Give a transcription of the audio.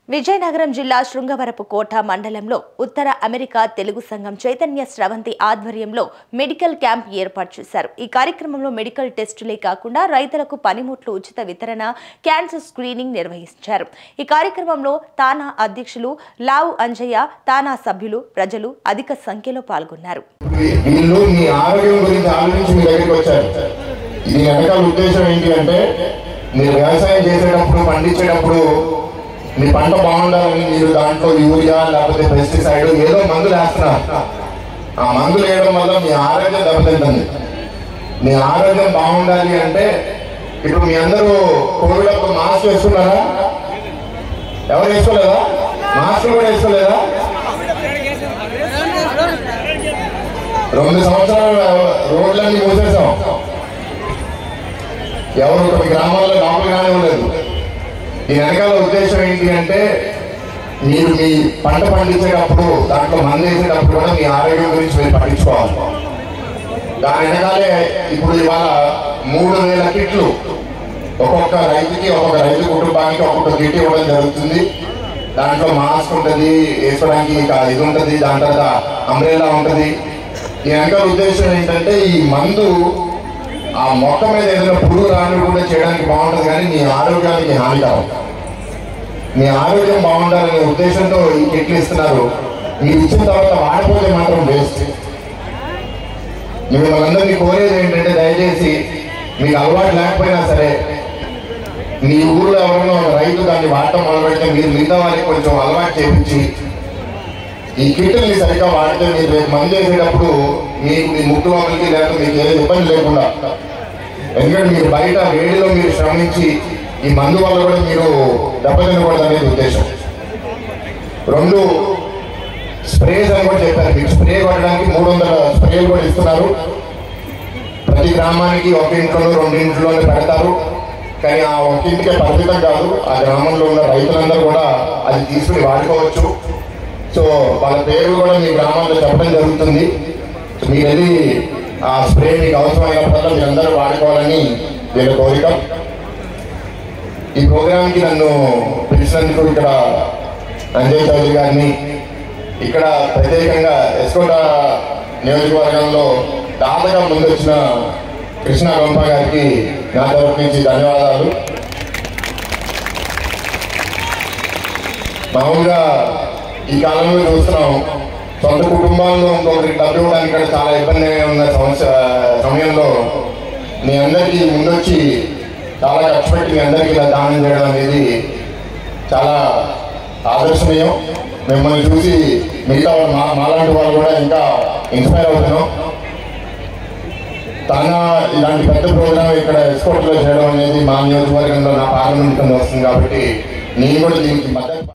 విజయనగరం జిల్లా శృంగవరపు కోట మండలంలో ఉత్తర అమెరికా తెలుగు సంఘం చైతన్య స్రవంతి ఆధ్వర్యంలో మెడికల్ క్యాంప్ ఏర్పాటు చేశారు ఈ కార్యక్రమంలో మెడికల్ టెస్టులే కాకుండా రైతులకు పనిముట్లు ఉచిత వితరణ క్యాన్సర్ స్క్రీనింగ్ నిర్వహించారు ఈ కార్యక్రమంలో తానా అధ్యక్షులు లావు అంజయ్య తానా సభ్యులు ప్రజలు అధిక సంఖ్యలో పాల్గొన్నారు వీళ్ళు మీ ఆరోగ్యం గురించి ఆలోచించి మీ దగ్గరికి వచ్చారు దీని వెనకాల ఉద్దేశం ఏంటి అంటే మీరు వ్యవసాయం చేసేటప్పుడు పండించేటప్పుడు మీ పంట బాగుండాలని మీరు దాంట్లో యూరియా లేకపోతే పెస్టిసైడ్ ఏదో మందులు వేస్తున్నారు ఆ మందులు వేయడం వల్ల మీ ఆరోగ్యం దెబ్బతింటుంది మీ ఆరోగ్యం బాగుండాలి అంటే ఇప్పుడు మీ అందరూ కోవిడ్ అప్పుడు మాస్క్ వేసుకున్నారా ఎవరు వేసుకోలేదా మాస్క్ కూడా వేసుకోలేదా రెండు సంవత్సరాలు రోడ్లన్నీ మూసేసాం ఎవరు కొన్ని గ్రామాల్లో లోపలగానే ఉండదు దీని వెనకాల ఉద్దేశం ఏంటి అంటే మీరు మీ పంట పండించేటప్పుడు దాంట్లో మందు వేసేటప్పుడు కూడా మీ ఆరోగ్యం గురించి మీరు పట్టించుకోవాలి దాని వెనకాలే ఇప్పుడు ఇవాళ మూడు వేల కిట్లు ఒక్కొక్క రైతుకి ఒక్కొక్క రైతు కుటుంబానికి ఒక్కొక్క కిట్ ఇవ్వడం జరుగుతుంది దాంట్లో మాస్క్ ఉంటుంది వేసుకోవడానికి ఇంకా ఇది ఉంటుంది దాని తర్వాత అంబ్రేలా ఉంటుంది ఈ వెనకాల ఉద్దేశం ఏంటంటే ఈ మందు ఆ మొక్క మీద ఏదైనా పురుగు రానికుండా చేయడానికి బాగుంటుంది కానీ మీ ఆరోగ్యానికి హానికరం మీ ఆరోగ్యం బాగుండాలనే ఉద్దేశంతో ఈ కిట్లు ఇస్తున్నారు మీరు ఇచ్చిన తర్వాత వాడకపోతే మాత్రం వేస్ట్ మిమ్మల్ని అందరినీ కోరేది ఏంటంటే దయచేసి మీకు అలవాటు లేకపోయినా సరే మీ ఊర్లో ఎవరైనా ఒక రైతు దాన్ని వాడటం మొదలుపెడితే మీరు మిగతా వారికి కొంచెం అలవాటు చేపించి ఈ కిట్టుల్ని సరిగ్గా వాడితే మీరు రేపు మందు చేసేటప్పుడు మీకు మీ ముక్కు లోపలికి లేకపోతే మీకు ఏ ఇబ్బంది లేకుండా ఎందుకంటే మీరు బయట వేడిలో మీరు శ్రమించి ఈ మందు వల్ల కూడా మీరు దెబ్బతినకూడదు అనేది ఉద్దేశం రెండు స్ప్రేస్ అని కూడా చెప్పారు మీకు స్ప్రే కొట్టడానికి మూడు వందల స్ప్రేలు కూడా ఇస్తున్నారు ప్రతి గ్రామానికి ఒక ఇంట్లో రెండు ఇంట్లోనే పెడతారు కానీ ఆ ఒక ఇంటికే పరిమితం కాదు ఆ గ్రామంలో ఉన్న రైతులందరూ కూడా అది తీసుకుని వాడుకోవచ్చు సో వాళ్ళ పేరు కూడా మీ గ్రామాల్లో చెప్పడం జరుగుతుంది మీరు వెళ్ళి ఆ స్ప్రే మీకు అవసరమైనప్పుడల్లా మీరందరూ వాడుకోవాలని వీళ్ళ కోరిక ఈ ప్రోగ్రాంకి నన్ను పిలిచినందుకు ఇక్కడ అంజయ్ చౌదరి గారిని ఇక్కడ ప్రత్యేకంగా ఎస్కోట నియోజకవర్గంలో దాతగా ముందొచ్చిన కృష్ణ గొంప గారికి నా తరఫు నుంచి ధన్యవాదాలు మామూలుగా ఈ కాలంలో చూస్తున్నాం సొంత కుటుంబాల్లో ఇంకొకరికి డబ్బు ఇవ్వడానికి కూడా చాలా ఇబ్బంది ఉన్న సమస్య సమయంలో మీ అందరికీ ముందొచ్చి చాలా కష్టపెట్టి మీ అందరికీ ఇలా దానం చేయడం అనేది చాలా ఆదర్శనీయం మిమ్మల్ని చూసి మిగతా వాళ్ళు మా మాలాంటి వాళ్ళు కూడా ఇంకా ఇన్స్పైర్ అవుతున్నాం తన ఇలాంటి పెద్ద ప్రోగ్రామ్ ఇక్కడ ఎక్స్పోర్ట్లో చేయడం అనేది మా నియోజకవర్గంలో నా పార్లమెంట్ కింద వస్తుంది కాబట్టి నేను కూడా దీనికి మద్దతు